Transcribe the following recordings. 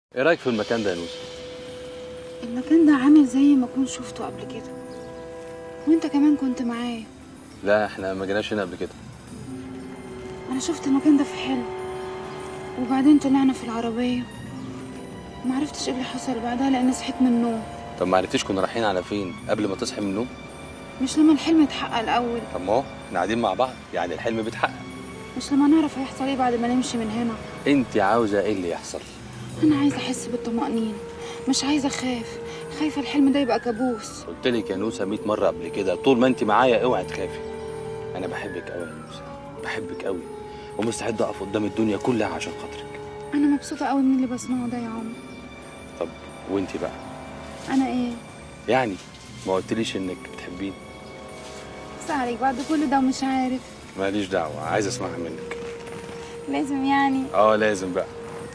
ايه رايك في المكان ده يا نوسه المكان ده عامل زي ما كنت شفته قبل كده وانت كمان كنت معايا لا احنا ما جيناش هنا قبل كده انا شفت المكان ده في حلم وبعدين طلعنا في العربية ما عرفتش ايه اللي حصل بعدها لان صحيت من النوم طب ما عرفتيش كنا رايحين على فين قبل ما تصحي من النوم مش لما الحلم اتحقق الاول طب ما هو احنا قاعدين مع بعض يعني الحلم بيتحقق مش لما نعرف هيحصل ايه بعد ما نمشي من هنا انت عاوزه ايه اللي يحصل انا عايزه احس بالطمانينه مش عايزه اخاف خايفه الحلم ده يبقى كابوس قلت لك يا نوسه 100 مره قبل كده طول ما انت معايا اوعي تخافي انا بحبك قوي يا نوسه بحبك قوي ومستعد اقف قدام الدنيا كلها عشان خاطرك انا مبسوطه قوي من اللي بسمعه ده يا عمر طب وانت بقى انا ايه يعني ما قلتليش انك بتحبيني بس عليك بعد كل ده ومش عارف ماليش دعوه عايز اسمعها منك لازم يعني اه لازم بقى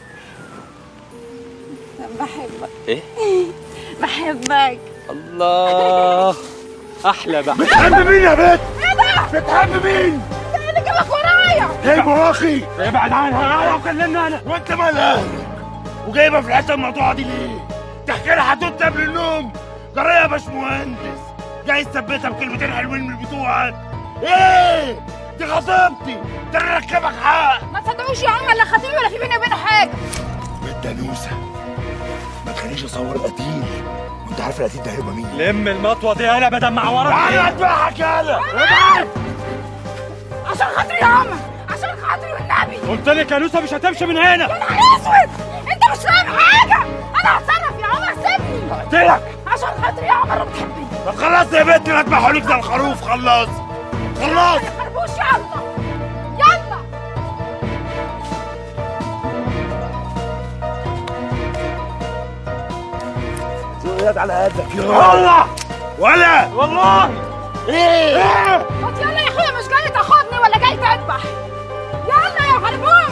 طب بحبك ايه بحبك الله احلى بقى بتحب مين يا بنت؟ بتحب مين؟ ايه اللي جابك ورايا جايبه اخي ابعد عنها انا وكلمني انا وانت مال اهلك وجايبها في الحته المقطوعه دي ليه؟ تحكي لها حدوته قبل النوم جرى يا باشمهندس جاي تثبتها بكلمتين حلوين من بتوعك ايه؟ دي خطيبتي ده أنا ركبك حق ما تصدقوش يا عمر لا خطيبي ولا في بيني وبينه حاجه بنت نوسه ما تخليش اصور قتيل وانت عارف القتيل ده هيبقى مين؟ لم المطوه دي يالا بدل مع ورا تعالى اذبحك يالا ابعد عشان خاطري يا عمر عشان خاطري والنبي قلت لك يا نوسه مش هتمشي من هنا يا نهار اسود انت مش فاهم حاجه انا هتصرف يا عمر سيبني قتلك عشان خاطري يا عمر وبتحبني طب خلاص يا بنت ما اذبحوا لك زي الخروف خلاص خلاص يا خربوش يلا يلا يد على قدك يا والله ولا والله ايه ايه طب يلا يا اخويا مش جاي تاخدني ولا جاي تذبح يلا يا خربوش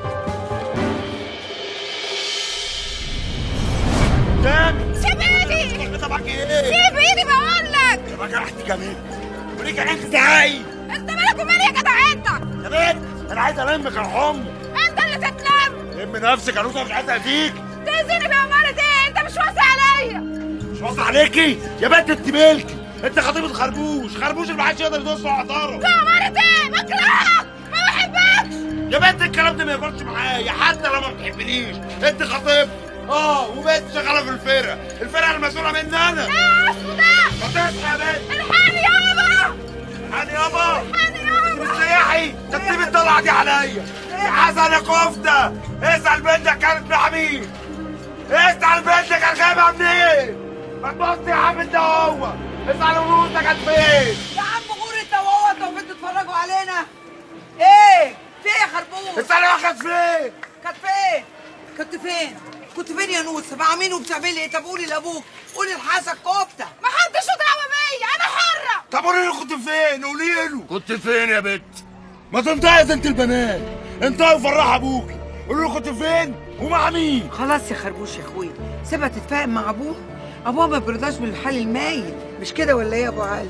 ده سيب ايدي طبعك ايه سيب ايدي بقول لك يا جرحت كمان وليك عينك ازاي انت مالك ومالي يا جدع انت يا بنت انا عايز المك ارحمني انت اللي تتلم لم نفسك يا نوسه مش عايز اذيك تأذيني بأمارة ايه انت مش واسع عليا مش واثق عليكي يا بنت انت ملكي انت خطيبه خربوش خربوش اللي محدش يقدر يدوس على عطاره بأمارة ايه بكرهك ما بحبكش يا بنت الكلام ده ما ياكلش معايا حتى لو ما بتحبنيش انت خطيبتي اه وبنت شغاله في الفرقه الفرقه المسؤوله مني انا ايه اسمه ده خطيبتي يا بنت الحقني يابا يعني يابا الحقني يابا سياحي تسيب الطلعه دي عليا يا حسن يا كفته اسال بنتك كانت مع مين اسال بنتك كانت جايبها منين ما تبص يا عم انت هو اسال فلوسك كانت فين يا عم غور انت وهو انتوا واقفين تتفرجوا علينا ايه في ايه يا خربوش اسال هو كانت فين كانت فين كنت فين كنت فين يا نوسه مع مين وبتعملي ايه طب قولي لابوك قولي لحسن كفته ما حدش دعوه بيا انا حره طب قولي له كنت فين قولي له كنت فين يا بت ما تنطقي انت البنات انطقي وفرح ابوكي قولي له كنت فين ومع مين خلاص يا خربوش يا اخويا سيبها تتفاهم مع ابوها ابوها ما بيرضاش بالحال المايل مش كده ولا ايه يا ابو علي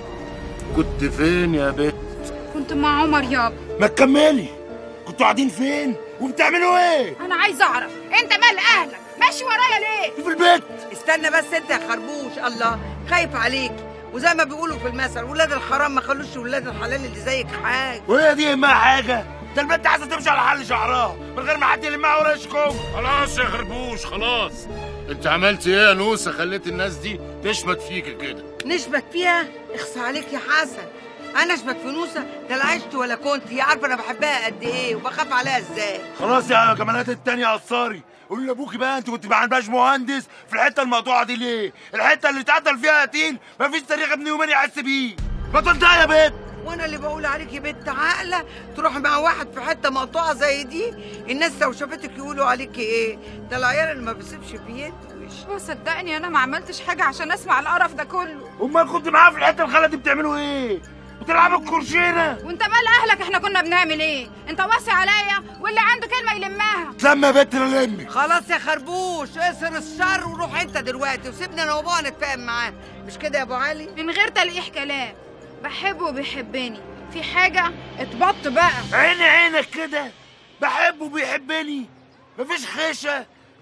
كنت فين يا بت كنت مع عمر يابا ما تكملي كنتوا قاعدين فين وبتعملوا ايه انا عايز اعرف انت مال اهلك ماشي ورايا ليه في البيت استنى بس انت يا خربوش الله خايف عليك وزي ما بيقولوا في المثل ولاد الحرام ما خلوش ولاد الحلال اللي زيك حاجه وهي دي يهمها حاجه ده البنت عايزه تمشي على حل شعرها من غير ما حد يلمها ولا يشكم خلاص يا خربوش خلاص انت عملت ايه يا نوسه خليت الناس دي تشمت فيك كده نشبك فيها اخصى عليك يا حسن انا اشبك في نوسه ده لا عشت ولا كنت هي عارفه انا بحبها قد ايه وبخاف عليها ازاي خلاص يا كمالات التانية قصاري قولي لابوكي بقى انت كنت مع الباش مهندس في الحته المقطوعه دي ليه؟ الحته اللي اتقتل فيها قتيل مفيش تاريخ ابن يومين يحس بيه ما تنطقي يا بنت وانا اللي بقول عليكي بنت عاقله تروحي مع واحد في حته مقطوعه زي دي الناس لو شافتك يقولوا عليكي ايه ده العيال اللي ما بيسيبش بيدوش هو صدقني انا ما عملتش حاجه عشان اسمع القرف ده كله امال كنت معاه في الحته الخلا دي بتعملوا ايه؟ بتلعبوا الكرشينه وانت مال اهلك احنا كنا بنعمل ايه انت واسع عليا واللي عنده كلمه يلمها تلم يا بنت انا لمي خلاص يا خربوش اقصر الشر وروح انت دلوقتي وسيبني انا وابوها نتفاهم معاه مش كده يا ابو علي من غير تلقيح كلام بحبه وبيحبني في حاجه اتبط بقى عيني عينك كده بحبه وبيحبني مفيش خيشه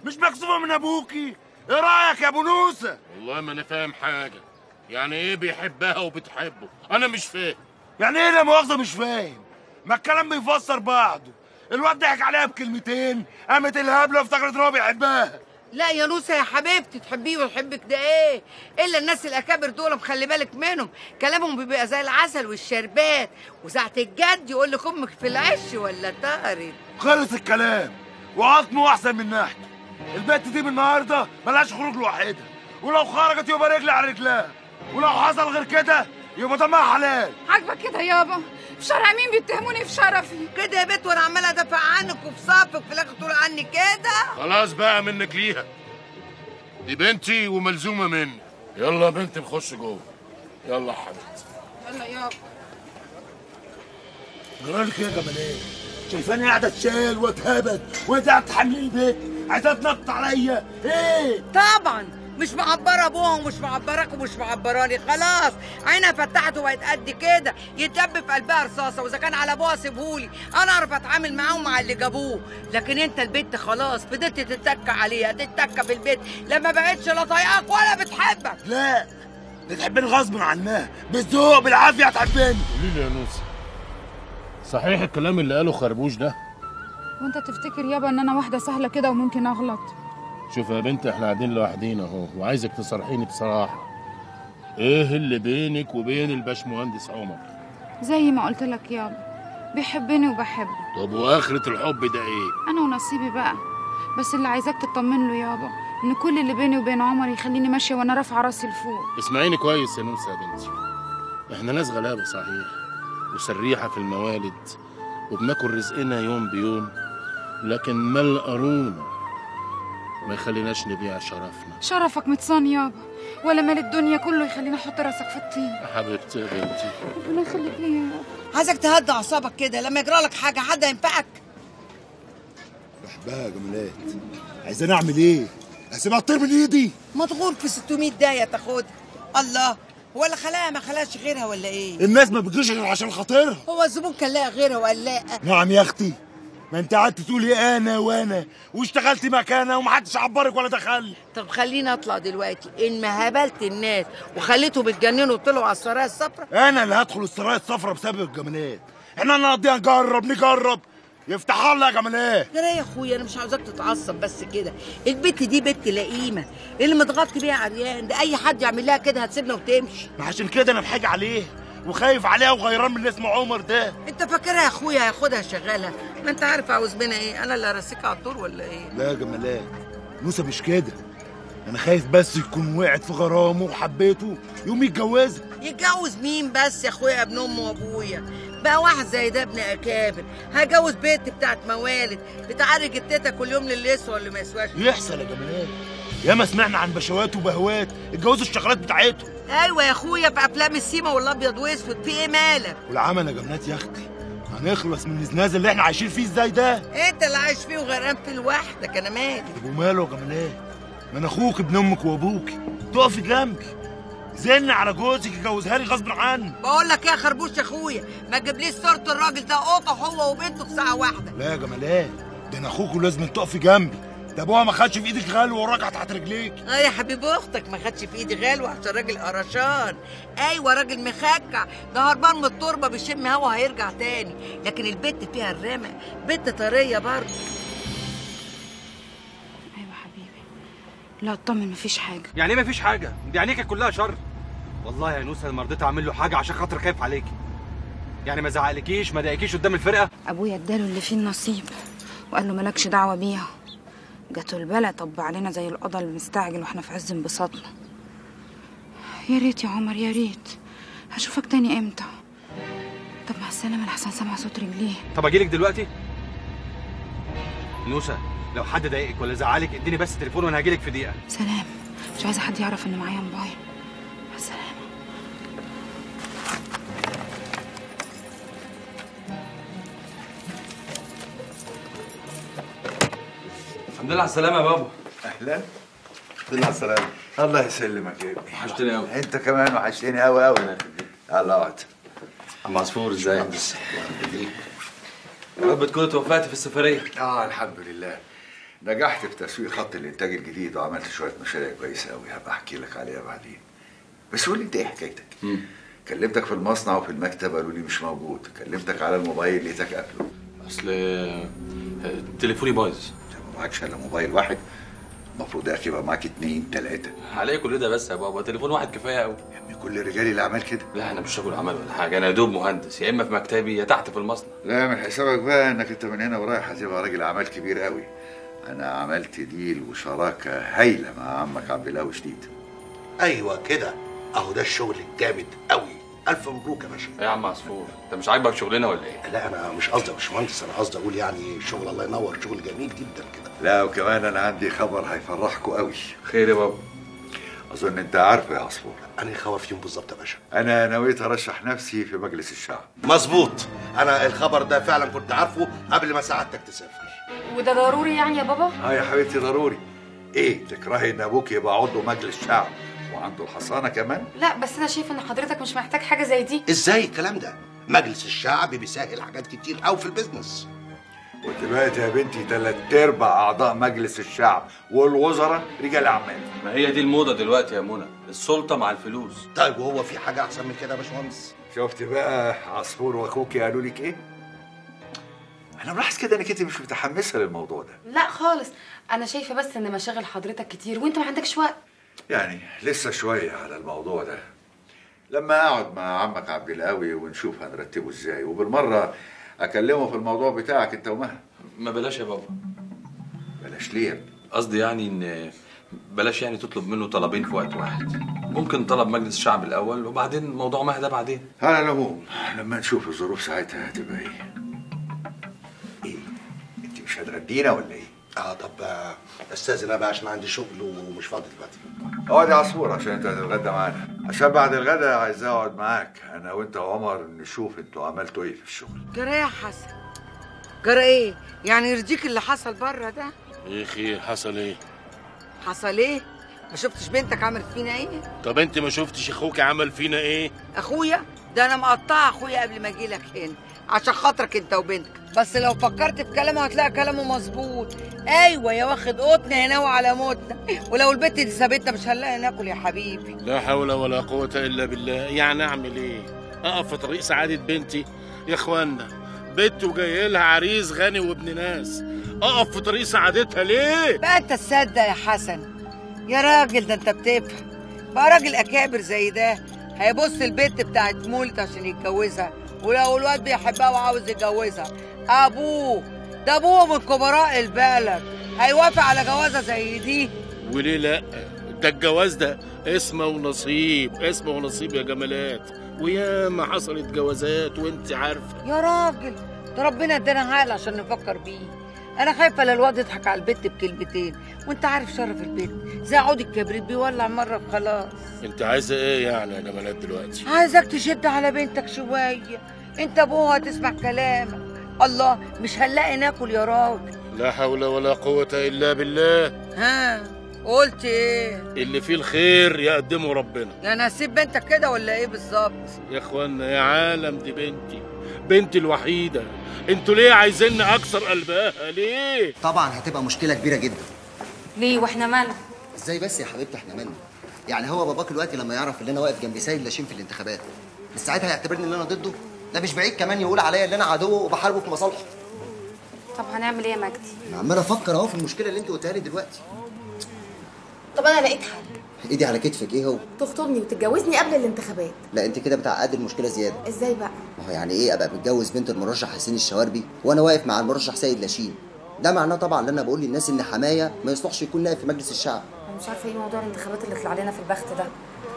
مش مكسوفه من ابوكي ايه رايك يا ابو نوسه والله ما انا فاهم حاجه يعني ايه بيحبها وبتحبه انا مش فاهم يعني ايه لا مؤاخذه مش فاهم ما الكلام بيفسر بعضه الواد ضحك عليها بكلمتين قامت الهبله افتكرت ان هو بيحبها لا يا نوسة يا حبيبتي تحبيه ويحبك ده ايه الا الناس الاكابر دول مخلي بالك منهم كلامهم بيبقى زي العسل والشربات وساعة الجد يقول لك امك في العش ولا طارت خلص الكلام وعظمه احسن من ناحيته البت دي من النهارده ملهاش خروج لوحدها ولو خرجت يبقى رجل على رجلها ولو حصل غير كده يبقى دمها حلال عاجبك كده يابا في شرع مين بيتهموني في شرفي كده يا بنت وانا عماله ادافع عنك وفي صفك في الاخر تقول عني كده خلاص بقى منك ليها دي بنتي وملزومه مني يلا يا بنتي نخش جوه يلا يا حبيبتي يلا يابا جرالك ايه يا جمالات شايفاني قاعده اتشال واتهبد وانت قاعده تحملي البيت عايزه تنط عليا ايه طبعا مش معبره ابوها ومش معبراك ومش معبراني خلاص عينها فتحت وبقت قد كده يتدب في قلبها رصاصه واذا كان على ابوها سيبهولي انا اعرف اتعامل معاه ومع اللي جابوه لكن انت البنت خلاص فضلت تتك عليها تتك في البيت لما بقتش لا طايقاك ولا بتحبك لا دي تحبني غصب عنها بالذوق بالعافيه هتحبني قولي لي يا نوسه صحيح الكلام اللي قاله خربوش ده وانت تفتكر يابا ان انا واحده سهله كده وممكن اغلط شوف يا بنت احنا قاعدين لوحدينا اهو وعايزك تصارحيني بصراحه ايه اللي بينك وبين الباشمهندس عمر زي ما قلت لك يابا بيحبني وبحبه طب واخره الحب ده ايه انا ونصيبي بقى بس اللي عايزاك تطمن له يابا ان كل اللي بيني وبين عمر يخليني ماشيه وانا رافعه راسي لفوق اسمعيني كويس يا نوسه يا بنتي احنا ناس غلابه صحيح وسريحه في الموالد وبناكل رزقنا يوم بيوم لكن مال قارون ما يخليناش نبيع شرفنا شرفك متصان يابا ولا مال الدنيا كله يخليني احط راسك في الطين يا حبيبتي يا بنتي ربنا يخليك ليا يابا عايزك تهدى اعصابك كده لما يجرى لك حاجه حد ينفعك بحبها يا جمالات عايزاني اعمل ايه اسيبها تطير من ايدي مضغوط في 600 دايه تاخدها الله ولا خلاها ما خلاش غيرها ولا ايه الناس ما بتجيش غير عشان خاطرها هو الزبون كان لاقي غيرها وقال لا نعم يا اختي ما انت قعدت تقولي انا وانا واشتغلتي مكانها ومحدش عبرك ولا دخل طب خليني اطلع دلوقتي ان ما هبلت الناس وخليتهم يتجننوا وطلعوا على السرايا الصفراء انا اللي هدخل السرايا الصفراء بسبب الجمالات احنا نقضيها نجرب نجرب يفتح الله يا جمالات ترى يا اخويا انا مش عاوزاك تتعصب بس كده البت دي بنت لئيمه اللي متغطي بيها عريان ده اي حد يعمل لها كده هتسيبنا وتمشي ما عشان كده انا بحاجة عليه وخايف عليها وغيران من اللي اسمه عمر ده انت فاكرها يا اخويا هياخدها شغاله ما انت عارف عاوز منها ايه انا اللي هرسيك على الدور ولا ايه لا يا جمالات موسى مش كده انا خايف بس يكون وقعت في غرامه وحبيته يقوم يتجوزها يتجوز مين بس يا اخويا ابن امه وابويا بقى واحد زي ده ابن اكابر هجوز بنت بتاعت موالد بتعرج التيتا كل يوم للي يسوى واللي ما يسواش يحصل يا جمالات ياما سمعنا عن بشوات وبهوات اتجوزوا الشغالات بتاعتهم ايوه يا اخويا في افلام السيما والابيض واسود في ايه مالك والعمل يا جمالات يا اختي هنخلص من النزناز اللي احنا عايشين فيه ازاي ده انت اللي عايش فيه وغرقان في لوحدك انا مالي طب وماله يا جمالات ما انا اخوك ابن امك وابوك تقفي جنبي زن على جوزك يجوزها لي غصب عني بقول لك ايه يا خربوش يا اخويا ما تجيبليش صوره الراجل ده قطع هو وبنته في ساعه واحده لا يا جمالات ده انا اخوك ولازم تقفي جنبي ده ابوها ما خدش في ايدك غالي وراك تحت رجليك اه يا حبيب اختك ما خدش في ايدي غالو عشان راجل قرشان ايوه راجل مخكع ده هربان من التربه بيشم هوا هيرجع تاني لكن البت فيها الرمق بنت طريه برضه ايوه حبيبي لا اطمن مفيش حاجه يعني ايه مفيش حاجه دي عينيك كلها شر والله يا نوسه ما رضيت اعمل له حاجه عشان خاطر خايف عليكي يعني ما زعلكيش ما ضايقكيش قدام الفرقه ابويا اداله اللي فيه النصيب وقال له مالكش دعوه بيها جاته البلا طب علينا زي القضا اللي مستعجل واحنا في عز انبساطنا يا ريت يا عمر يا ريت هشوفك تاني امتى طب مع السلامه لحسن سامع صوت رجليه طب اجيلك دلوقتي نوسه لو حد ضايقك ولا زعلك اديني بس تليفون وانا هجيلك في دقيقه سلام مش عايزه حد يعرف ان معايا موبايل مع السلامه الحمد لله على السلامه يا بابا اهلا الحمد لله على السلامة الله يسلمك يا ابني وحشتني أوي. انت كمان وحشتني قوي قوي يلا اقعد عم عصفور ازاي يا رب تكونوا توفقتي في السفريه اه الحمد لله نجحت في تسويق خط الانتاج الجديد وعملت شويه مشاريع كويسه قوي هبقى احكي لك عليها بعدين بس قول لي انت ايه حكايتك كلمتك في المصنع وفي المكتب قالوا لي مش موجود كلمتك على الموبايل لقيتك قافله اصل آه، تليفوني بايظ ما معكش الا موبايل واحد المفروض يا اخي يبقى معاك اتنين تلاته عليا كل ده بس يا بابا تليفون واحد كفايه قوي يا ابني كل رجالي اللي عمل كده لا انا مش رجل عمل ولا حاجه انا يا دوب مهندس يا اما في مكتبي يا تحت في المصنع لا من حسابك بقى انك انت من هنا ورايح هتبقى راجل اعمال كبير قوي انا عملت ديل وشراكه هايله مع عمك عبد الله شديد ايوه كده اهو ده الشغل الجامد قوي الف مبروك يا باشا ايه يا عم عصفور انت مش عاجبك شغلنا ولا ايه لا انا مش قصدي يا باشمهندس انا قصدي اقول يعني شغل الله ينور شغل جميل جدا كده لا وكمان انا عندي خبر هيفرحكم قوي خير يا بابا اظن انت عارفه يا عصفور انا خبر فيهم بالظبط يا باشا انا نويت ارشح نفسي في مجلس الشعب مظبوط انا الخبر ده فعلا كنت عارفه قبل ما سعادتك تسافر وده ضروري يعني يا بابا اه يا حبيبتي ضروري ايه تكرهي ان ابوك يبقى عضو مجلس شعب وعنده الحصانه كمان لا بس انا شايفه ان حضرتك مش محتاج حاجه زي دي ازاي الكلام ده مجلس الشعب بيسهل حاجات كتير قوي في البيزنس ودلوقتي يا بنتي تلات ارباع اعضاء مجلس الشعب والوزراء رجال اعمال ما هي دي الموضه دلوقتي يا منى السلطه مع الفلوس طيب وهو في حاجه احسن من كده يا باشمهندس شفت بقى عصفور واخوك قالوا لك ايه انا ملاحظ كده انك انت مش متحمسه للموضوع ده لا خالص انا شايفه بس ان مشاغل حضرتك كتير وانت ما عندكش وقت يعني لسه شويه على الموضوع ده لما اقعد مع عمك عبد القوي ونشوف هنرتبه ازاي وبالمره اكلمه في الموضوع بتاعك انت ومها ما بلاش يا بابا بلاش ليه يا ابني؟ قصدي يعني ان بلاش يعني تطلب منه طلبين في وقت واحد ممكن طلب مجلس الشعب الاول وبعدين موضوع مهدى ده بعدين على العموم لما نشوف الظروف ساعتها هتبقى ايه ايه انت مش هتغدينا ولا ايه اه طب آه، استاذن انا بقى عشان عندي شغل ومش فاضي دلوقتي اقعد يا عصفور عشان انت هتتغدى معانا عشان بعد الغدا عايز اقعد معاك انا وانت وعمر نشوف انتوا عملتوا ايه في الشغل جرى إيه يا حسن جرى ايه يعني يرضيك اللي حصل بره ده ايه خير حصل ايه حصل ايه ما شفتش بنتك عملت فينا ايه طب انت ما شفتش اخوك عمل فينا ايه اخويا ده انا مقطعه اخويا قبل ما اجي لك هنا عشان خاطرك انت وبنتك بس لو فكرت في كلامه هتلاقي كلامه مظبوط ايوه يا واخد قطن هنا وعلى موتنا ولو البت دي سابتنا مش هنلاقي ناكل يا حبيبي لا حول ولا قوة إلا بالله يعني أعمل إيه؟ أقف في طريق سعادة بنتي يا إخوانا بنت وجاي لها عريس غني وابن ناس أقف في طريق سعادتها ليه؟ بقى انت تصدق يا حسن يا راجل ده انت بتفهم بقى راجل اكابر زي ده هيبص البت بتاعت مولت عشان يتجوزها ولو الواد بيحبها وعاوز يتجوزها ابوه ده ابوه من كبراء البلد هيوافق على جوازه زي دي وليه لأ؟ ده الجواز ده اسمه ونصيب اسمه ونصيب يا جمالات وياما حصلت جوازات وانت عارفة يا راجل ده ربنا ادانا عقل عشان نفكر بيه انا خايفه لا الواد يضحك على البت بكلمتين وانت عارف شرف البيت زي عود الكبريت بيولع مره خلاص انت عايزة ايه يعني يا جمالات دلوقتي؟ عايزك تشد على بنتك شويه انت ابوها تسمع كلامك الله مش هنلاقي ناكل يا راجل لا حول ولا قوة إلا بالله ها قلت ايه اللي فيه الخير يقدمه ربنا يعني هسيب بنتك كده ولا ايه بالظبط يا اخوانا يا عالم دي بنتي بنتي الوحيدة انتوا ليه عايزيني اكسر قلبها ليه طبعا هتبقى مشكله كبيره جدا ليه واحنا مالنا ازاي بس يا حبيبتي احنا مالنا يعني هو باباك دلوقتي لما يعرف ان انا واقف جنب سيد لاشين في الانتخابات مش ساعتها هيعتبرني ان انا ضده ده مش بعيد كمان يقول عليا ان انا عدوه وبحاربه في مصالحه طب هنعمل ايه يا مجدي انا عمال افكر اهو في المشكله اللي انت قلتها لي دلوقتي طب انا لقيت حل ايدي على كتفك ايه هو تخطبني وتتجوزني قبل الانتخابات لا انت كده بتعقدي المشكله زياده ازاي بقى ما هو يعني ايه ابقى متجوز بنت المرشح حسين الشواربي وانا واقف مع المرشح سيد لاشين ده معناه طبعا ان انا بقول للناس ان حمايه ما يصلحش يكون نائب في مجلس الشعب انا مش عارفه ايه موضوع الانتخابات اللي طلع لنا في البخت ده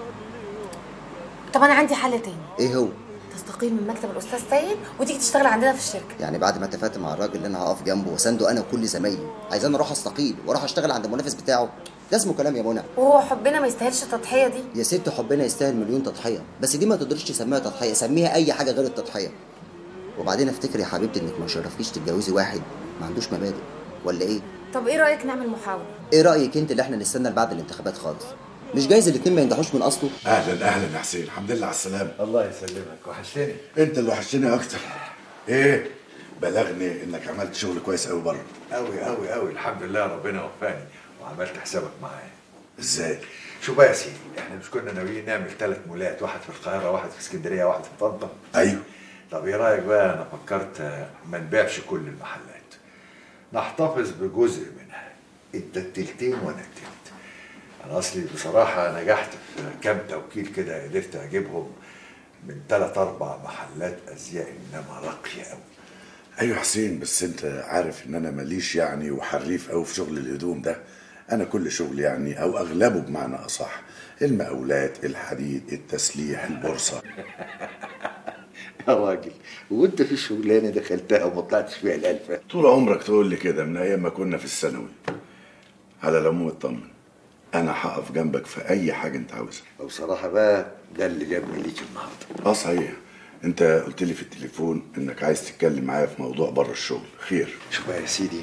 طب انا عندي حل تاني ايه هو تستقيل من مكتب الاستاذ سيد وتيجي تشتغل عندنا في الشركه يعني بعد ما اتفقت مع الراجل اللي انا هقف جنبه وسنده انا وكل زمايلي عايزاني اروح استقيل واروح اشتغل عند المنافس بتاعه ده اسمه كلام يا منى وهو حبنا ما يستاهلش التضحيه دي يا ست حبنا يستاهل مليون تضحيه بس دي ما تقدرش تسميها تضحيه سميها اي حاجه غير التضحيه وبعدين افتكر يا حبيبتي انك ما يشرفكيش تتجوزي واحد ما عندوش مبادئ ولا ايه طب ايه رايك نعمل محاوله ايه رايك انت اللي احنا نستنى بعد الانتخابات خالص مش جايز الاتنين ما ينجحوش من اصله اهلا اهلا يا حسين الحمد لله على السلامه الله يسلمك وحشتني انت اللي وحشتني اكتر ايه بلغني انك عملت شغل كويس قوي بره قوي قوي قوي الحمد لله ربنا وفاني وعملت حسابك معايا ازاي شوف بقى يا سيدي احنا مش كنا ناويين نعمل ثلاث مولات واحد في القاهره واحد في اسكندريه واحد في طنطا ايوه طب ايه رايك بقى انا فكرت آه، ما نبيعش كل المحلات نحتفظ بجزء منها انت التلتين وانا التلت انا اصلي بصراحه نجحت في كام توكيل كده قدرت اجيبهم من ثلاث اربع محلات ازياء انما راقيه قوي ايوه حسين بس انت عارف ان انا ماليش يعني وحريف قوي في شغل الهدوم ده انا كل شغل يعني او اغلبه بمعنى اصح المقاولات الحديد التسليح البورصه يا راجل وانت في شغلانه دخلتها وما طلعتش فيها الالفه طول عمرك تقول لي كده من ايام ما كنا في الثانوي على العموم اطمن انا هقف جنبك في اي حاجه انت عاوزها وبصراحه بقى ده اللي جابني ليك النهارده اه صحيح انت قلت لي في التليفون انك عايز تتكلم معايا في موضوع بره الشغل خير شوف بقى يا سيدي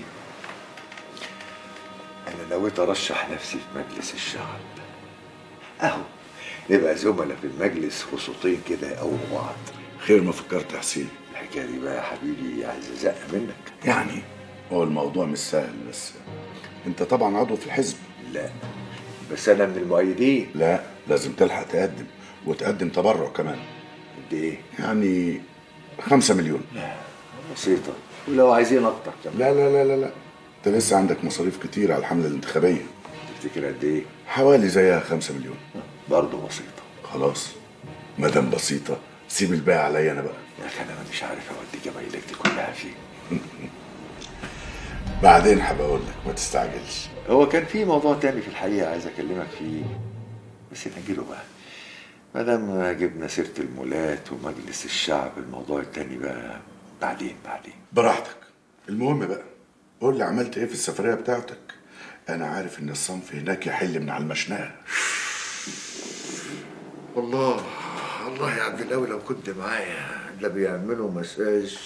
انا نويت ارشح نفسي في مجلس الشعب اهو نبقى زملاء في المجلس وصوتين كده يقوموا بعض خير ما فكرت يا حسين الحكايه دي بقى يا حبيبي عايز ازق منك يعني هو الموضوع مش سهل بس انت طبعا عضو في الحزب لا بس انا من المؤيدين لا لازم تلحق تقدم وتقدم تبرع كمان قد ايه يعني خمسة مليون بسيطه ولو عايزين اكتر كمان لا لا لا لا لا انت لسه عندك مصاريف كتير على الحملة الانتخابية تفتكر قد ايه حوالي زيها خمسة مليون برضه بسيطه خلاص ما دام بسيطة سيب الباقي عليا انا بقى يا اخي انا مش عارف اودي جمايلك دي كلها فين بعدين هبقى اقول لك ما تستعجلش هو كان في موضوع تاني في الحقيقه عايز اكلمك فيه بس نجيله بقى ما دام جبنا سيره المولات ومجلس الشعب الموضوع التاني بقى بعدين بعدين براحتك المهم بقى قول لي عملت ايه في السفرية بتاعتك انا عارف ان الصنف هناك يحل من على المشنقة والله الله يا عبد القوي لو كنت معايا ده بيعملوا مساج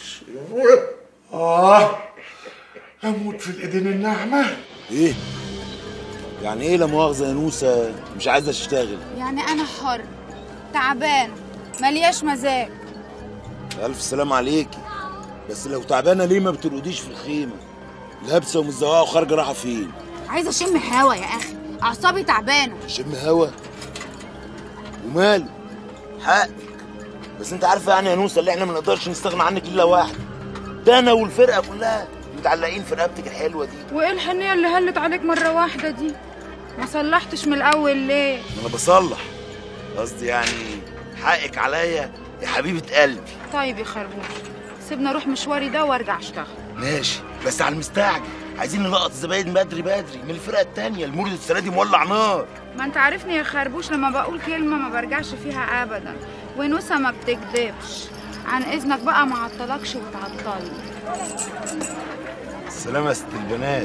اه اموت في الايدين الناعمة ايه يعني ايه لا مؤاخذه يا نوسه مش عايزه تشتغل يعني انا حر تعبان ملياش مزاج الف سلام عليكي بس لو تعبانه ليه ما بترقديش في الخيمه لابسه ومزوقه وخارجه رايحه فين عايزه اشم هوا يا اخي اعصابي تعبانه شم هوا وماله حقك بس انت عارفه يعني يا نوسه اللي احنا ما نقدرش نستغنى عنك الا واحد ده انا والفرقه كلها متعلقين في رقبتك الحلوه دي وايه الحنيه اللي هلت عليك مره واحده دي ما صلحتش من الاول ليه انا بصلح قصدي يعني حقك عليا يا حبيبه قلبي طيب يا خربوش سيبنا اروح مشواري ده وارجع اشتغل ماشي بس على المستعجل عايزين نلقط الزباين بدري بدري من الفرقه التانيه المولد السنه دي مولع نار ما انت عارفني يا خربوش لما بقول كلمه ما برجعش فيها ابدا ونوسه ما بتكدبش عن اذنك بقى ما عطلكش وتعطلني السلامة يا ست البنات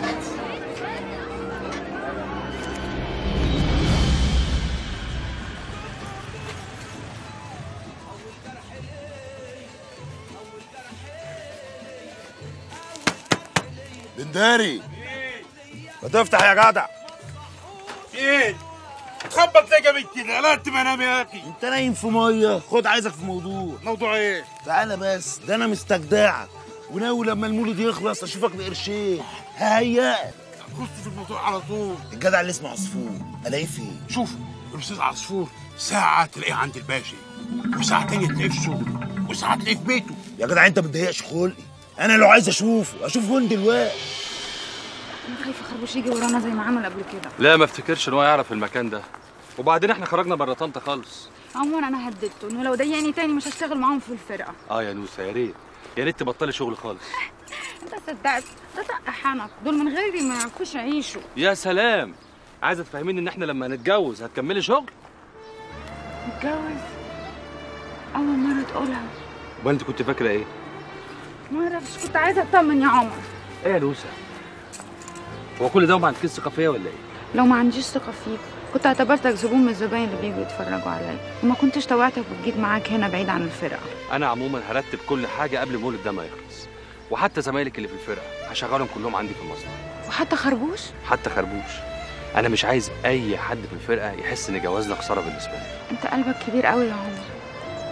بنداري ما تفتح يا جدع ايه تخبط ليه جامد كده لا انت بنام يا اخي انت نايم في ميه خد عايزك في موضوع موضوع ايه تعالى بس ده انا مستجدعك وناوي لما المولد يخلص اشوفك بقرشين ههيئك خش في الموضوع على طول الجدع اللي اسمه عصفور الاقيه فين شوف الاستاذ عصفور ساعة تلاقيه عند الباشا وساعة تانية تلاقيه في شغله وساعة تلاقيه في بيته يا جدع انت ما بتضايقش خلقي انا لو عايز اشوفه اشوف وين دلوقتي انا خايفه خربوش يجي ورانا زي ما عمل قبل كده لا ما افتكرش ان هو يعرف المكان ده وبعدين احنا خرجنا بره طنطا خالص عموما انا هددته انه لو ضايقني تاني مش هشتغل معاهم في الفرقه اه يا نوسه يا ريت يا ريت تبطلي شغل خالص انت صدقت ده طق حنك دول من غيري ما يعرفوش يعيشوا يا سلام عايزه تفهميني ان احنا لما هنتجوز هتكملي شغل اتجوز اول مره تقولها امال انت كنت فاكره ايه ما اعرفش كنت عايزه اطمن يا عمر ايه يا نوسه هو كل ده وما عندكيش ثقه فيا ولا ايه لو ما عنديش ثقه فيك كنت اعتبرتك زبون من الزباين اللي بيجوا يتفرجوا عليا وما كنتش توعتك وجيت معاك هنا بعيد عن الفرقه انا عموما هرتب كل حاجه قبل المولد ده ما يخلص وحتى زمايلك اللي في الفرقه هشغلهم كلهم عندي في المصنع وحتى خربوش حتى خربوش انا مش عايز اي حد في الفرقه يحس ان جوازنا خساره بالنسبه لي انت قلبك كبير قوي يا عمر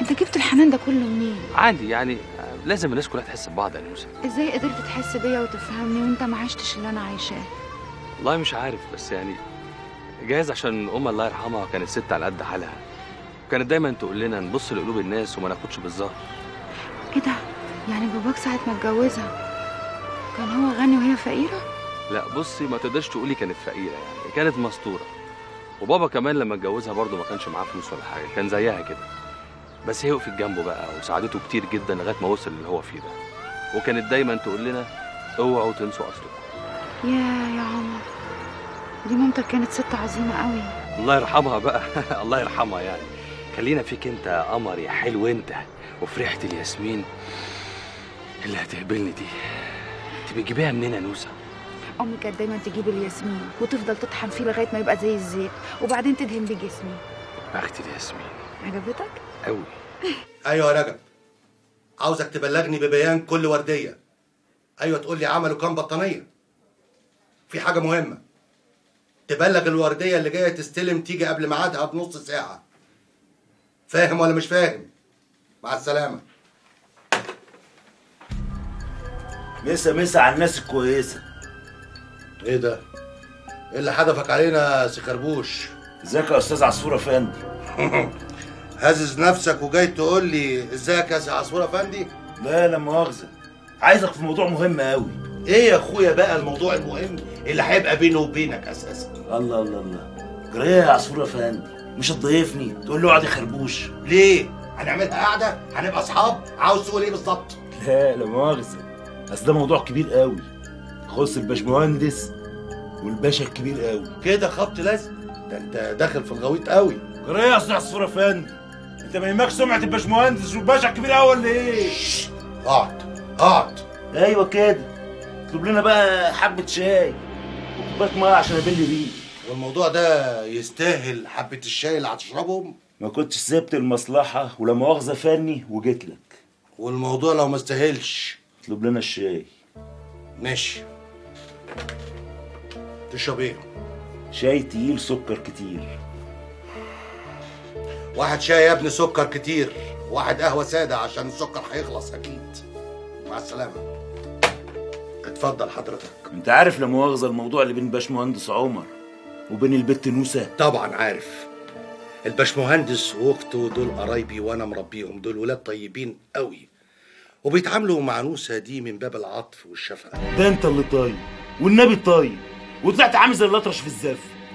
انت جبت الحنان ده كله منين عادي يعني لازم الناس كلها تحس ببعض يا نوسه ازاي قدرت تحس بيا وتفهمني وانت ما عشتش اللي انا عايشاه والله مش عارف بس يعني جايز عشان ام الله يرحمها كانت ست على قد حالها كانت دايما تقول لنا نبص لقلوب الناس وما ناخدش بالظهر كده يعني باباك ساعة ما اتجوزها كان هو غني وهي فقيرة لا بصي ما تقدرش تقولي كانت فقيره يعني كانت مستوره وبابا كمان لما اتجوزها برضه ما كانش معاه فلوس ولا حاجه كان زيها كده بس هي وقفت جنبه بقى وساعدته كتير جدا لغايه ما وصل اللي هو فيه ده وكانت دايما تقول لنا اوعوا تنسوا اصلكم يا يا عمر دي مامتك كانت ست عظيمة قوي الله يرحمها بقى الله يرحمها يعني خلينا فيك انت يا قمر يا حلو انت وفي ريحه الياسمين اللي هتقبلني دي انت بتجيبيها منين يا نوسه امي كانت دايما تجيب الياسمين وتفضل تطحن فيه لغايه ما يبقى زي الزيت وبعدين تدهن بيه جسمي بخت الياسمين عجبتك قوي ايوه يا رجب عاوزك تبلغني ببيان كل ورديه ايوه تقول لي عملوا كام بطانيه في حاجه مهمه تبلغ الورديه اللي جايه تستلم تيجي قبل ميعادها بنص ساعه فاهم ولا مش فاهم مع السلامه مسا مسا على الناس الكويسه ايه ده ايه اللي حدفك علينا يا سي خربوش ازيك يا استاذ عصفور افندي هزز نفسك وجاي تقول لي ازيك يا سي عصفور افندي لا لا مؤاخذه عايزك في موضوع مهم قوي ايه يا اخويا بقى الموضوع المهم اللي هيبقى بينه وبينك اساسا الله الله الله جرايه يا عصفور افندي مش هتضيفني تقول له اقعد يا خربوش ليه هنعملها قاعده هنبقى اصحاب عاوز تقول ايه بالظبط لا لا مؤاخذه اصل ده موضوع كبير قوي يخص الباشمهندس والباشا الكبير قوي كده خبط لازم ده انت داخل في الغويط قوي جرايه يا استاذ عصفور افندي انت ما يهمكش سمعه الباشمهندس والباشا الكبير قوي ولا ايه اقعد اقعد ايوه كده اطلب لنا بقى حبه شاي وكوبايه ميه عشان ابل بيه والموضوع ده يستاهل حبه الشاي اللي هتشربهم ما كنتش سبت المصلحه ولا مؤاخذه فني وجيت لك والموضوع لو ما استاهلش اطلب لنا الشاي ماشي تشرب ايه شاي تقيل سكر كتير واحد شاي يا ابني سكر كتير واحد قهوه ساده عشان السكر هيخلص اكيد مع السلامه اتفضل حضرتك انت عارف لا مؤاخذه الموضوع اللي بين باشمهندس عمر وبين البت نوسه طبعا عارف الباشمهندس واخته دول قرايبي وانا مربيهم دول ولاد طيبين قوي وبيتعاملوا مع نوسه دي من باب العطف والشفقه ده انت اللي طيب والنبي طيب وطلعت عامل زي الاطرش في الزف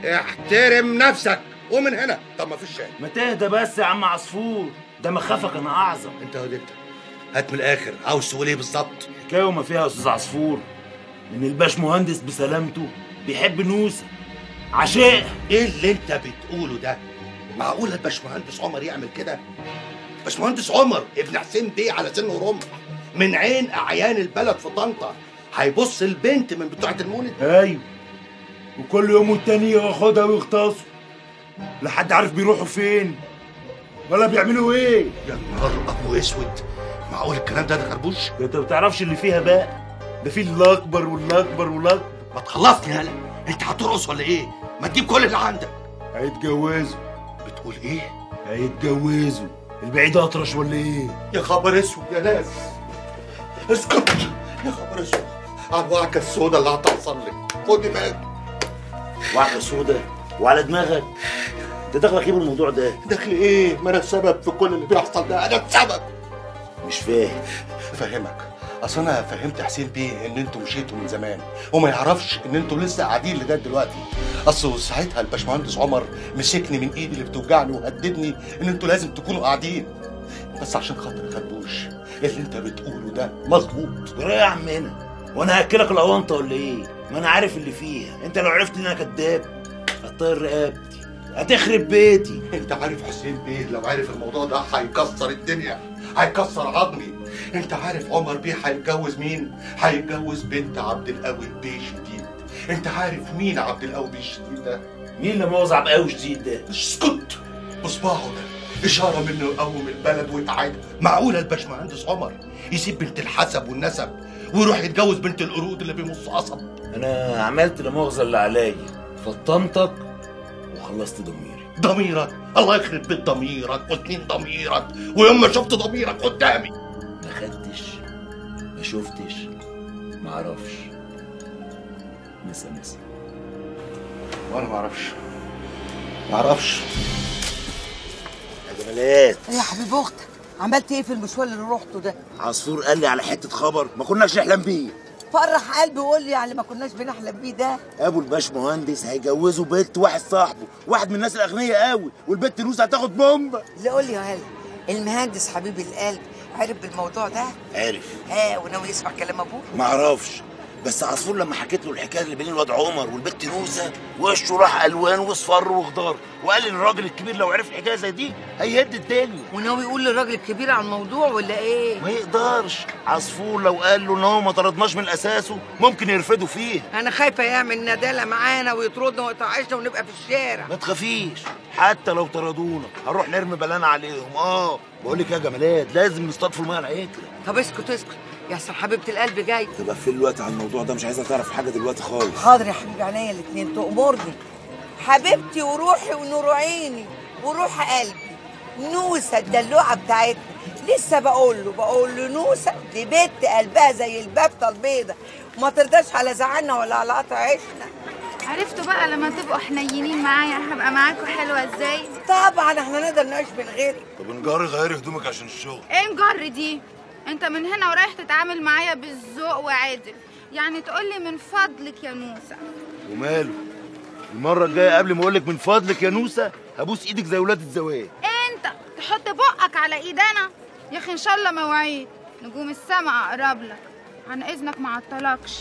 احترم نفسك ومن هنا طب ما فيش شاي ما تهدى بس يا عم عصفور ده مخافك انا اعظم انت ودي انت هات من الاخر عاوز تقول ايه بالظبط حكايه وما فيها يا استاذ عصفور ان الباش مهندس بسلامته بيحب نوسه عشاء ايه اللي انت بتقوله ده معقول الباشمهندس عمر يعمل كده باشمهندس عمر ابن حسين بيه على سن ورمح من عين اعيان البلد في طنطا هيبص البنت من بتوعه المولد ايوه وكل يوم والتاني ياخدها ويغتصوا لا حد عارف بيروحوا فين ولا بيعملوا ايه يا نهار ابو اسود معقول الكلام ده ده خربوش ده انت ما بتعرفش اللي فيها بقى ده في الاكبر والاكبر والاكبر ما تخلصني هلا انت هترقص ولا ايه ما تجيب كل اللي عندك هيتجوزوا بتقول ايه هيتجوزوا البعيد اطرش ولا ايه يا خبر اسود يا ناس اسكت يا خبر اسود على الوعكه السوداء اللي هتحصل لك خد دماغك وعكه سودا وعلى دماغك انت دخلك ايه بالموضوع ده دخل ايه ما انا السبب في كل اللي بيحصل ده انا السبب مش فاهم فاهمك اصل انا فهمت حسين بيه ان انتوا مشيتوا من زمان وما يعرفش ان انتوا لسه قاعدين لغايه دلوقتي اصل ساعتها الباشمهندس عمر مسكني من ايدي اللي بتوجعني وهددني ان انتوا لازم تكونوا قاعدين بس عشان خاطر خربوش اللي انت بتقوله ده مظبوط جرى يا عمنا وانا هاكلك الاونطه ولا ايه ما انا عارف اللي فيها انت لو عرفت ان انا كداب هتطير رقبتي هتخرب بيتي انت عارف حسين بيه لو عارف الموضوع ده هيكسر الدنيا هيكسر عظمي انت عارف عمر بيه هيتجوز مين هيتجوز بنت عبد القوي بيه شديد انت عارف مين عبد القوي بيه الشديد ده مين اللي موزع بقوي شديد ده اسكت بصباعه ده اشاره منه يقوم البلد ويتعاد معقوله الباشمهندس عمر يسيب بنت الحسب والنسب ويروح يتجوز بنت القرود اللي بيمص قصب انا عملت لا مؤاخذه اللي عليا فطنتك وخلصت ضميري ضميرك الله يخرب بيت ضميرك وسنين ضميرك ويوم ما شفت ضميرك قدامي ما خدتش ما شفتش ما اعرفش مسا مسا وانا ما اعرفش ما اعرفش يا جمالات يا حبيب اختك عملت ايه في المشوار اللي روحته ده عصفور قال لي على حته خبر ما كناش نحلم بيه فرح قلبي وقول لي على ما كناش بنحلم بيه ده ابو الباش مهندس هيجوزه بنت واحد صاحبه واحد من الناس الاغنياء قوي والبنت نوسه هتاخد بومبا لا قول لي يا هلا المهندس حبيب القلب عرف بالموضوع ده عارف ها وناوي يسمع كلام ابوه ما اعرفش بس عصفور لما حكيت له الحكايه اللي بين الواد عمر والبنت نوسه وشه راح الوان واصفر وخضار وقال لي الراجل الكبير لو عرف حكايه زي دي هيهد الدنيا وناوي يقول للراجل الكبير على الموضوع ولا ايه ما يقدرش عصفور لو قال له ان هو ما طردناش من اساسه ممكن يرفده فيه انا خايفه يعمل ندالة معانا ويطردنا ويطعشنا ونبقى في الشارع ما تخافيش حتى لو طردونا هنروح نرمي بلانا عليهم اه بقول لك يا جمالات لازم نصطاد في الميه العكر طب اسكت اسكت يحصل حبيبه القلب جاي تبقى في الوقت على الموضوع ده مش عايزه تعرف حاجه دلوقتي خالص حاضر يا حبيبي عينيا الاتنين تأمرني حبيبتي وروحي ونور عيني وروح قلبي نوسة الدلوعة بتاعتنا لسه بقول له بقول له نوسة دي بنت قلبها زي البابتة البيضة وما ترضاش على زعلنا ولا على قطع عيشنا عرفتوا بقى لما تبقوا حنينين معايا هبقى معاكوا حلوة ازاي؟ طبعا احنا نقدر نعيش من غيرك طب نجاري غيري هدومك عشان الشغل ايه نجر دي؟ انت من هنا ورايح تتعامل معايا بالذوق وعادل يعني تقولي من فضلك يا نوسة وماله المره الجايه قبل ما اقول لك من فضلك يا نوسه هبوس ايدك زي ولاد الزواج انت تحط بقك على ايدنا يا اخي ان شاء الله مواعيد نجوم السما اقرب لك عن اذنك ما عطلكش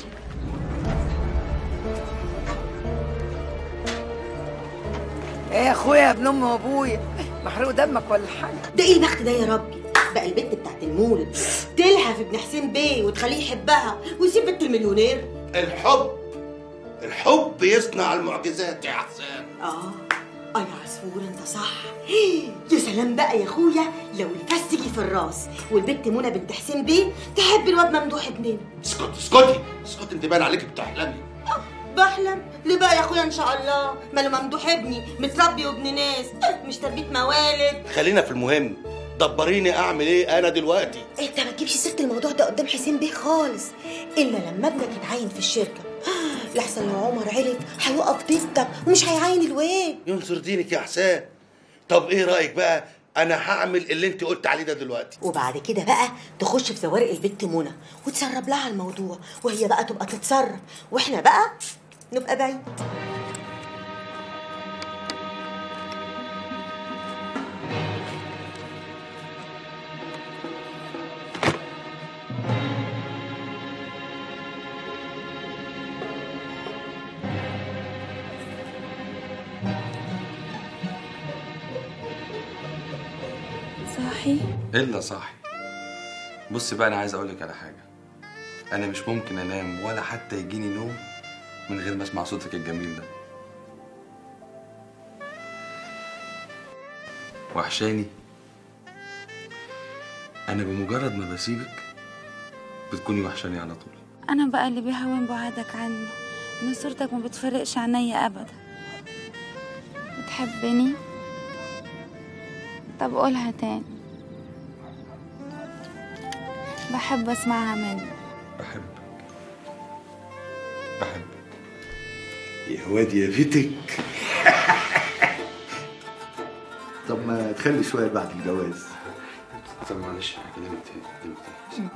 ايه يا اخويا يا ابن امي وابويا محروق دمك ولا حاجه ده ايه البخت ده يا ربي بقى البنت بتاعت المولد تلهف ابن حسين بيه وتخليه يحبها ويسيب بنت المليونير الحب الحب يصنع المعجزات يا حسان اه اه يا عصفور انت صح يا سلام بقى يا اخويا لو الفس جه في الراس والبنت منى بنت حسين بيه تحب الواد ممدوح ابننا اسكتي اسكتي اسكتي انت باين عليك بتحلمي بحلم ليه بقى يا اخويا ان شاء الله ماله ممدوح ابني متربي وابن ناس مش تربيه موالد خلينا في المهم دبريني اعمل ايه انا دلوقتي انت ما تجيبش سيره الموضوع ده قدام حسين بيه خالص الا لما ابنك يتعين في الشركه لحسن لو عمر عرف هيقف ضدك ومش هيعين الواد ينصر دينك يا حسان طب ايه رايك بقى انا هعمل اللي انت قلت عليه ده دلوقتي وبعد كده بقى تخش في زوارق البت منى وتسرب لها الموضوع وهي بقى تبقى تتصرف واحنا بقى نبقى بعيد صاحي الا صاحي بص بقى انا عايز اقول لك على حاجه انا مش ممكن انام ولا حتى يجيني نوم من غير ما اسمع صوتك الجميل ده وحشاني انا بمجرد ما بسيبك بتكوني وحشاني على طول انا بقى اللي بيهون بعدك عني ان صورتك ما بتفرقش عينيا ابدا بتحبني طب قولها تاني بحب اسمعها منك بحبك بحبك يا واد يا بيتك طب ما تخلي شويه بعد الجواز طب معلش هكلمك تاني هكلمك تاني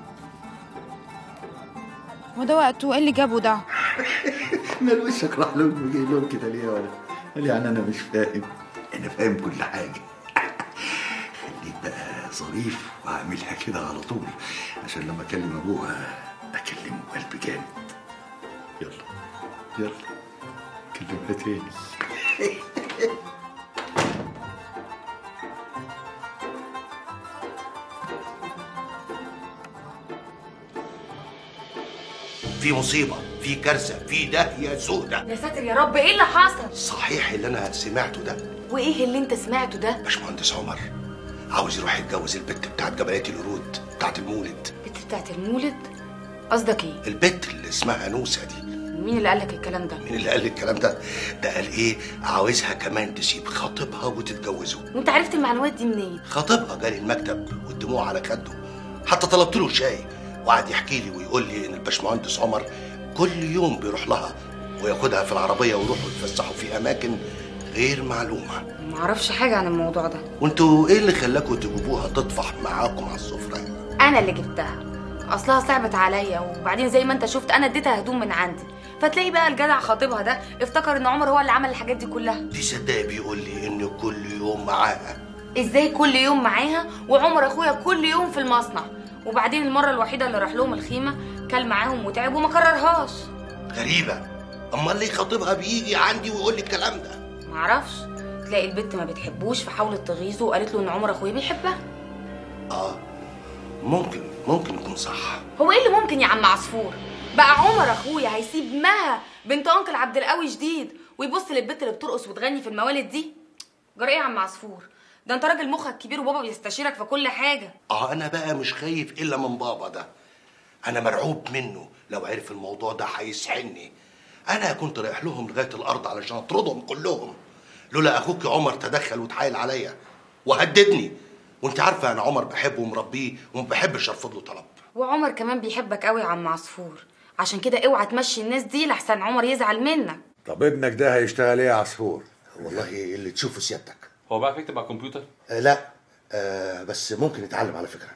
وده وقته ايه اللي جابه ده مال وشك راح لهم وجاي لهم كده ليه ولا قال يعني انا مش فاهم انا فاهم كل حاجه خليك بقى ظريف واعملها كده على طول عشان لما اكلم ابوها اكلمه بقلب جامد يلا يلا كلمها تاني في مصيبه في كارثه في داهيه سودة يا ساتر يا رب ايه اللي حصل صحيح اللي انا سمعته ده وايه اللي انت سمعته ده باشمهندس عمر عاوز يروح يتجوز البت بتاعت جبلات الورود بتاعت المولد البت بتاعت المولد قصدك ايه البت اللي اسمها نوسه دي مين اللي قالك الكلام ده مين اللي قال لي الكلام ده ده قال ايه عاوزها كمان تسيب خطيبها وتتجوزه وانت عرفت المعلومات دي منين خطيبها جالي المكتب والدموع على خده حتى طلبت له شاي وقعد يحكي لي ويقول لي ان الباشمهندس عمر كل يوم بيروح لها وياخدها في العربيه ويروحوا يتفسحوا في اماكن غير معلومه معرفش حاجه عن الموضوع ده وانتوا ايه اللي خلاكوا تجيبوها تطفح معاكم على السفره انا اللي جبتها اصلها صعبت عليا وبعدين زي ما انت شفت انا اديتها هدوم من عندي فتلاقي بقى الجدع خطيبها ده افتكر ان عمر هو اللي عمل الحاجات دي كلها دي صدق بيقول لي ان كل يوم معاها ازاي كل يوم معاها وعمر اخويا كل يوم في المصنع وبعدين المره الوحيده اللي راح لهم الخيمه كل معاهم وتعب وما كررهاش غريبه امال ليه خطيبها بيجي عندي ويقول لي الكلام ده معرفش تلاقي البت ما بتحبوش فحاولت تغيظه وقالت له ان عمر اخويا بيحبها اه ممكن ممكن يكون صح هو ايه اللي ممكن يا عم عصفور بقى عمر اخويا هيسيب مها بنت انكل عبد القوي جديد ويبص للبت اللي بترقص وتغني في الموالد دي جرى ايه يا عم عصفور ده انت راجل مخك كبير وبابا بيستشيرك في كل حاجه اه انا بقى مش خايف الا من بابا ده انا مرعوب منه لو عرف الموضوع ده هيسحني انا كنت رايح لهم لغايه الارض علشان اطردهم كلهم لولا اخوك عمر تدخل وتحايل عليا وهددني وانت عارفه انا عمر بحبه ومربيه وما بحبش ارفض له طلب وعمر كمان بيحبك قوي يا عم عصفور عشان كده اوعى تمشي الناس دي لحسن عمر يزعل منك طب ابنك ده هيشتغل ايه يا عصفور والله اللي تشوفه سيادتك هو بقى يكتب على الكمبيوتر آه لا آه بس ممكن يتعلم على فكره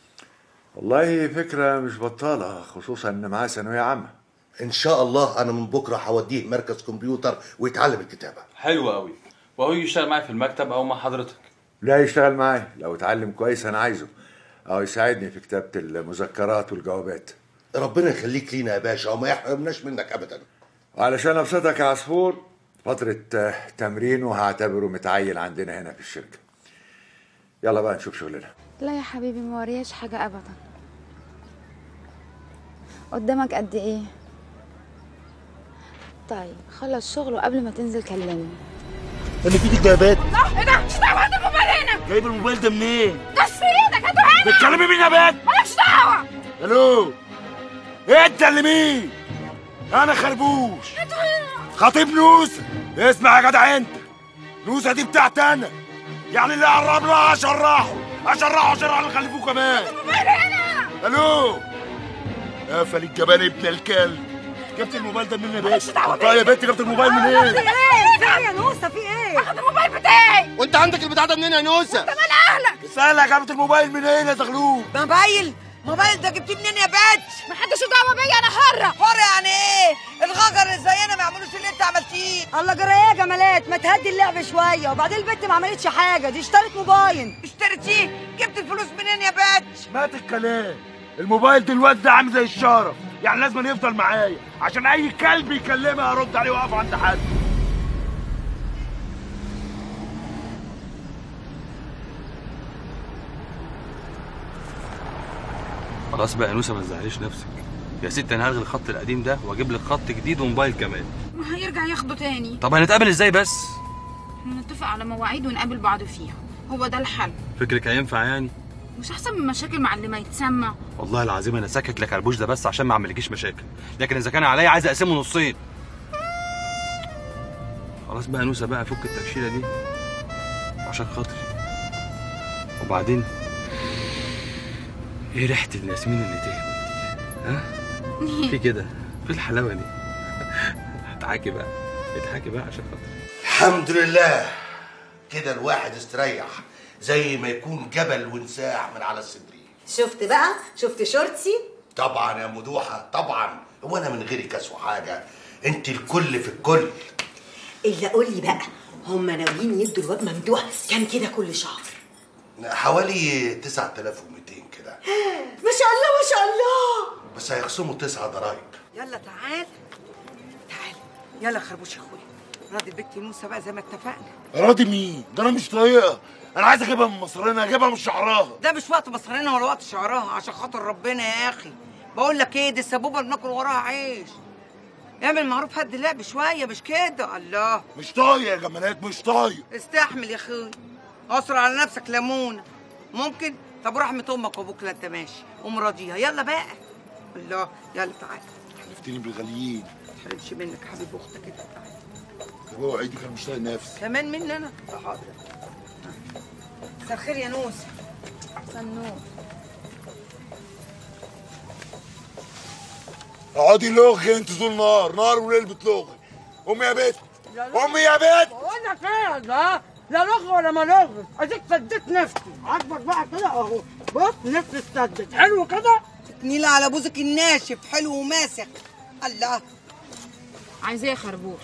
والله فكرة مش بطالة خصوصا ان معاه ثانوية عامة ان شاء الله انا من بكره هوديه مركز كمبيوتر ويتعلم الكتابه حلو قوي وهو يجي يشتغل معايا في المكتب او مع حضرتك لا يشتغل معايا لو اتعلم كويس انا عايزه او يساعدني في كتابة المذكرات والجوابات ربنا يخليك لينا يا باشا وما يحرمناش منك ابدا وعلشان ابسطك يا عصفور فترة آه، تمرينه هعتبره متعين عندنا هنا في الشركة يلا بقى نشوف شغلنا لا يا حبيبي ما ورياش حاجة أبدا قدامك قد إيه؟ طيب خلص شغل وقبل ما تنزل كلمني اللي في ايدك ده يا بات لا ايه ده مش دعوه هات الموبايل هنا جايب الموبايل ده منين؟ ده في ايدك هاته هنا بتكلمي مين يا بات؟ مالكش دعوه الو انت اللي مين؟ انا خربوش خطيب نوسة اسمع يا جدع انت نوسة دي بتاعتي انا يعني اللي قرب لها اشرحه اشرحه اشرح اللي خلفوه كمان الموبايل هنا الو قفل الجبان ابن الكلب جبت الموبايل ده منين يا بنت؟ مالكش دعوة طيب يا بنت جبت الموبايل منين؟ ايه في يا نوسه في ايه باخد الموبايل بتاعي وانت عندك البتاع ده منين يا نوسة؟ انت مال اهلك اسألها جابت الموبايل منين يا زغلول؟ موبايل موبايل ده جبتيه منين يا باتش محدش دعوه بيا انا حره حر يعني ايه الغجر اللي زينا ما يعملوش اللي انت عملتيه الله جرى ايه يا جمالات ما تهدي اللعب شويه وبعدين البت ما عملتش حاجه دي اشترت موبايل اشتريتيه جبت الفلوس منين يا باتش مات الكلام الموبايل دلوقتي ده عامل زي الشرف يعني لازم يفضل معايا عشان اي كلب يكلمها ارد عليه واقف عند حد خلاص بقى يا نوسه ما تزعليش نفسك يا ست انا هلغي الخط القديم ده واجيب لك خط جديد وموبايل كمان ما هيرجع ياخده تاني طب هنتقابل ازاي بس نتفق على مواعيد ونقابل بعض فيها هو ده الحل فكرك هينفع يعني مش أحسن من مشاكل مع اللي ما يتسمى والله العظيم انا ساكت لك على البوش ده بس عشان ما اعملكيش مشاكل لكن اذا كان عليا عايز اقسمه نصين خلاص بقى يا نوسه بقى فك التفشيله دي عشان خاطري وبعدين ايه ريحه الياسمين اللي تهوى دي ها في كده في الحلاوه دي اضحكي بقى اضحكي بقى عشان خاطري الحمد لله كده الواحد استريح زي ما يكون جبل ونساح من على الصدرين شفت بقى شفت شورتي طبعا يا مدوحه طبعا هو انا من غيرك اسوى حاجه انت الكل في الكل الا قول لي بقى هم ناويين يدوا الواد ممدوح كام كده كل شهر حوالي 9200 كده ما شاء الله ما شاء الله بس هيخصموا تسعة ضرايب يلا تعال تعال يلا يا خربوش يا اخويا راضي البت موسى بقى زي ما اتفقنا راضي مين؟ ده انا مش طايقها انا عايز اجيبها من مصرنا اجيبها من شعرها ده مش وقت مصرنا ولا وقت شعرها عشان خاطر ربنا يا اخي بقول لك ايه دي السبوبه بناكل وراها عيش اعمل معروف هد اللعب شويه مش كده الله مش طايق يا جمالات مش طايق استحمل يا اخوي اعصر على نفسك ليمونه ممكن طب ورحمه امك وابوك لا انت ماشي قوم راضيها يلا بقى الله يلا تعالى حلفتني بالغاليين تحرمش منك حبيب اختك كده تعالى طب اوعي دي كان مش طايق نفسي كمان مني انا حاضر مساء الخير يا نوس سنور اقعدي لغي انت طول نهار نهار وليل بتلغي قومي يا بت قومي يا بت بقول لك ايه ده لا لغ ولا ما لغ اديك سديت نفسي عاجبك بقى كده اهو بص نفسي اتسدت حلو كده تكنيلة على بوزك الناشف حلو وماسك الله عايز ايه يا خربوش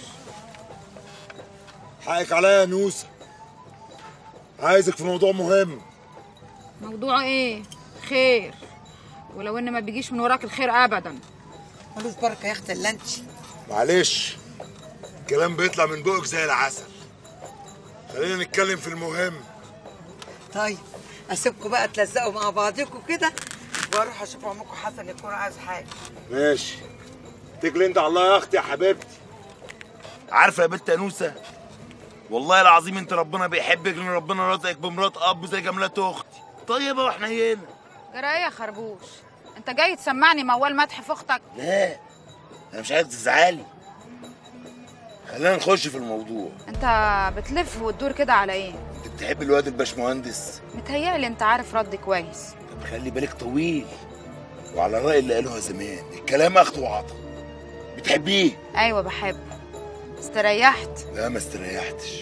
حقك عليا يا نوسه عايزك في موضوع مهم موضوع ايه خير ولو ان ما بيجيش من وراك الخير ابدا ملوش بركه يا اختي الا انت معلش الكلام بيطلع من بقك زي العسل خلينا نتكلم في المهم طيب اسيبكم بقى تلزقوا مع بعضكم كده واروح اشوف عمكم حسن يكون عايز حاجه ماشي تكلي انت على الله يا اختي يا حبيبتي عارفه يا بنت انوسه والله العظيم انت ربنا بيحبك لان ربنا رزقك بمرات اب زي جملات اختي طيبه وحنينه جرى ايه يا خربوش انت جاي تسمعني موال مدح في اختك لا انا مش عايز تزعلي خلينا نخش في الموضوع انت بتلف وتدور كده على ايه انت بتحب الواد الباشمهندس متهيألي انت عارف ردي كويس طب خلي بالك طويل وعلى الرأي اللي قالوها زمان الكلام اخد وعطا بتحبيه ايوه بحبه استريحت لا ما استريحتش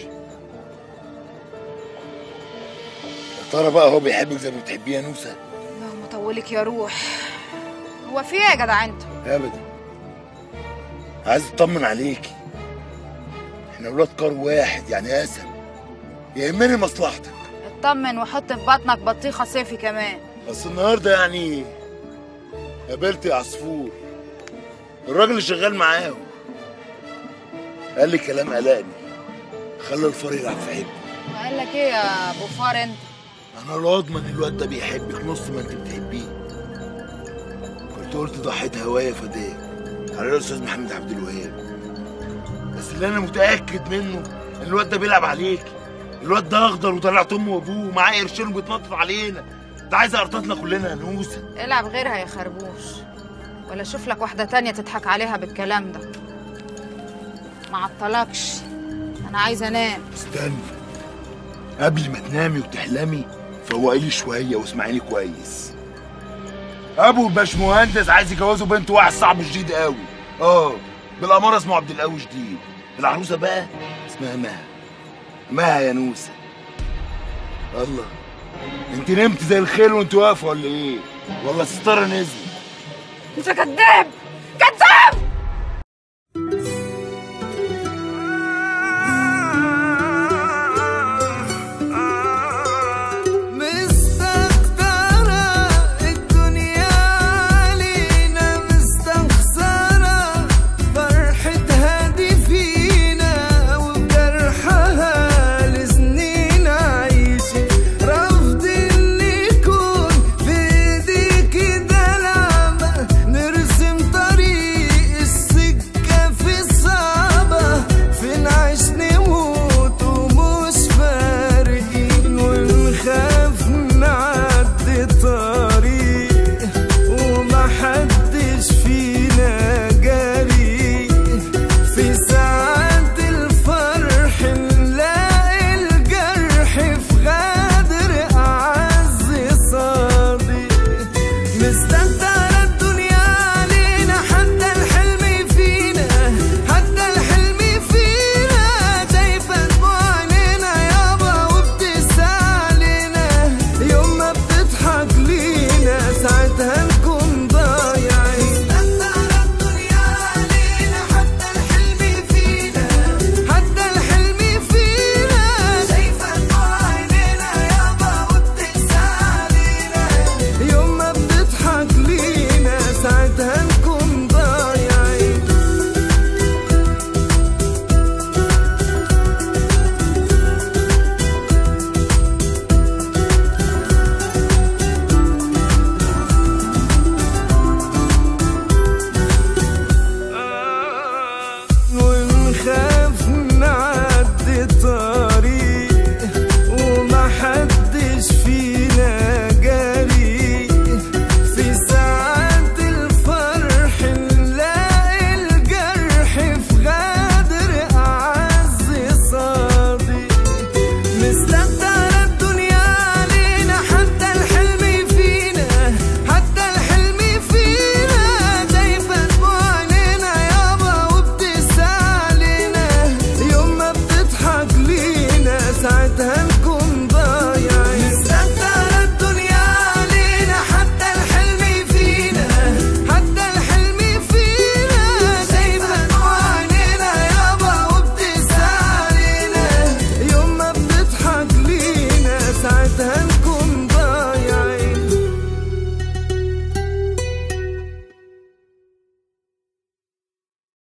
يا ترى بقى هو بيحبك زي ما بتحبيه يا نوسه اللهم طولك يا روح هو في ايه يا جدع انت ابدا عايز اطمن عليكي احنا ولاد كار واحد يعني اسم يهمني مصلحتك اطمن وحط في بطنك بطيخه صيفي كمان بس النهارده يعني قابلت يا عصفور الراجل اللي شغال معاهم قال لي كلام قلقني خلى الفار يلعب في حبي وقال لك ايه يا ابو فار انت انا لا اضمن الواد ده بيحبك نص ما انت بتحبيه كنت قلت ضحيت هوايا فداك على الاستاذ محمد عبد الوهاب بس اللي انا متاكد منه ان الواد ده بيلعب عليك الواد ده اخضر وطلعت امه وابوه ومعاه قرشين وبيتنطط علينا ده عايز يقرططنا كلنا يا نوسه العب غيرها يا خربوش ولا شوف لك واحده تانية تضحك عليها بالكلام ده ما عطلكش انا عايزه انام استنى قبل ما تنامي وتحلمي فوقي لي شويه واسمعيني كويس ابو الباشمهندس عايز يجوزه بنت واحد صعب شديد قوي اه بالاماره اسمه عبد القوي شديد العروسه بقى اسمها مها مها يا نوسه الله انت نمت زي الخيل وانت واقفه ولا ايه والله ستاره نزل انت كذاب